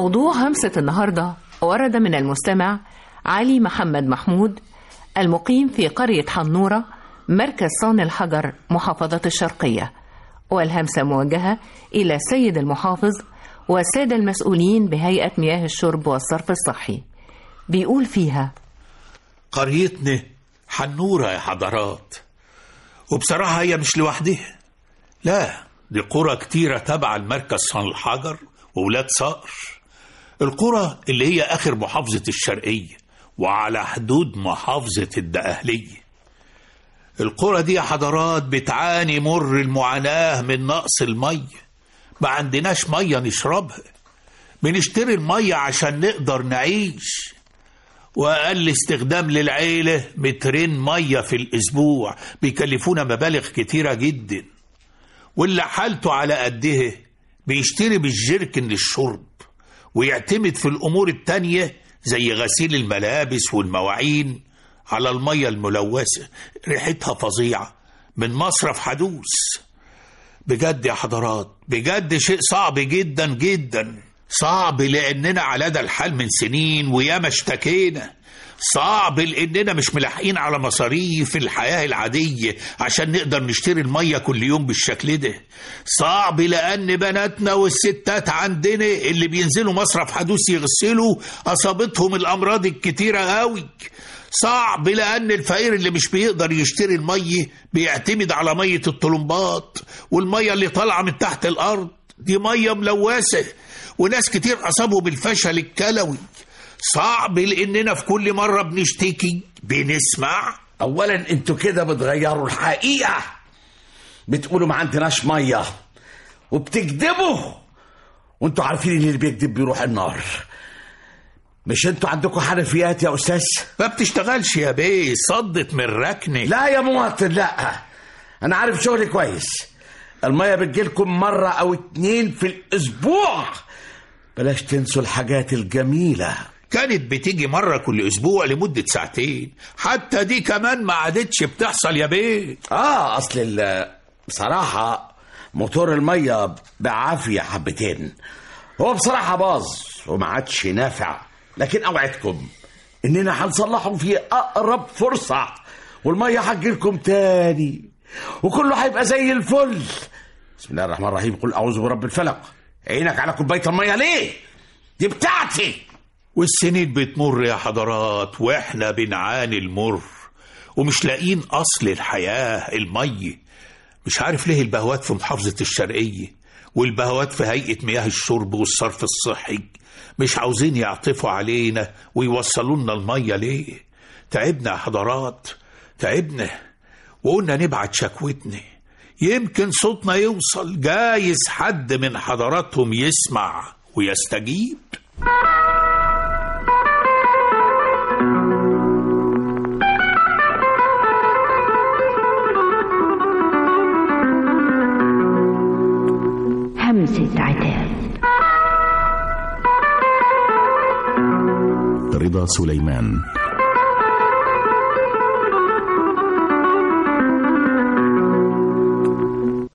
موضوع همسة النهاردة ورد من المستمع علي محمد محمود المقيم في قرية حنورة مركز صان الحجر محافظة الشرقية والهمسة موجهة إلى السيد المحافظ والسادة المسؤولين بهيئة مياه الشرب والصرف الصحي بيقول فيها قريتنا حنورة يا حضرات وبصراحة هي مش لوحدها لا دي قرى كتيرة تبع المركز صن الحجر وولاد صقر القرى اللي هي آخر محافظة الشرقية وعلى حدود محافظة الدقهلية القرى دي يا حضرات بتعاني مر المعاناة من نقص المية ما عندناش مية نشربها بنشتري المية عشان نقدر نعيش وأقل استخدام للعيلة مترين مية في الأسبوع بيكلفونا مبالغ كتيرة جدا واللي حالته على قده بيشتري بالجركن للشرب ويعتمد في الأمور التانية زي غسيل الملابس والمواعين على المية الملوثة ريحتها فظيعة من مصرف حدوث بجد يا حضرات بجد شيء صعب جدا جدا صعب لأننا على ده الحال من سنين وياما اشتكينا صعب لأننا مش ملاحقين على مصاريف الحياة العادية عشان نقدر نشتري المية كل يوم بالشكل ده صعب لأن بناتنا والستات عندنا اللي بينزلوا مصرف حدوث يغسلوا أصابتهم الأمراض الكتيرة قوي صعب لأن الفقير اللي مش بيقدر يشتري المية بيعتمد على مية الطلمبات والمية اللي طالعة من تحت الأرض دي مية ملوثة وناس كتير أصابوا بالفشل الكلوي صعب لأننا في كل مرة بنشتكي بنسمع اولا انتوا كده بتغيروا الحقيقه بتقولوا ما عندناش ميه وبتكذبوا وانتوا عارفين ان اللي بيكذب بيروح النار مش انتوا عندكم حنفيات يا استاذ ما بتشتغلش يا بيه صدت من ركنة لا يا مواطن لا انا عارف شغلي كويس الميه بتجيلكم مره او اتنين في الاسبوع بلاش تنسوا الحاجات الجميله كانت بتيجي مرة كل أسبوع لمدة ساعتين حتى دي كمان ما عادتش بتحصل يا بيه اه اصل ال- بصراحه موتور الميه بعافيه حبتين هو بصراحه باظ وما عادش نافع لكن اوعدكم اننا هنصلحه في اقرب فرصه والميه هتجيلكم تاني وكله هيبقى زي الفل بسم الله الرحمن الرحيم قل اعوذ برب الفلق عينك على كوبايه الميه ليه دي بتاعتي والسنين بتمر يا حضرات واحنا بنعاني المر ومش لاقيين اصل الحياه الميه مش عارف ليه البهوات في محافظه الشرقيه والبهوات في هيئه مياه الشرب والصرف الصحي مش عاوزين يعطفوا علينا ويوصلوا لنا الميه ليه تعبنا يا حضرات تعبنا وقلنا نبعت شكوتنا يمكن صوتنا يوصل جايز حد من حضراتهم يسمع ويستجيب همسة عتاب رضا سليمان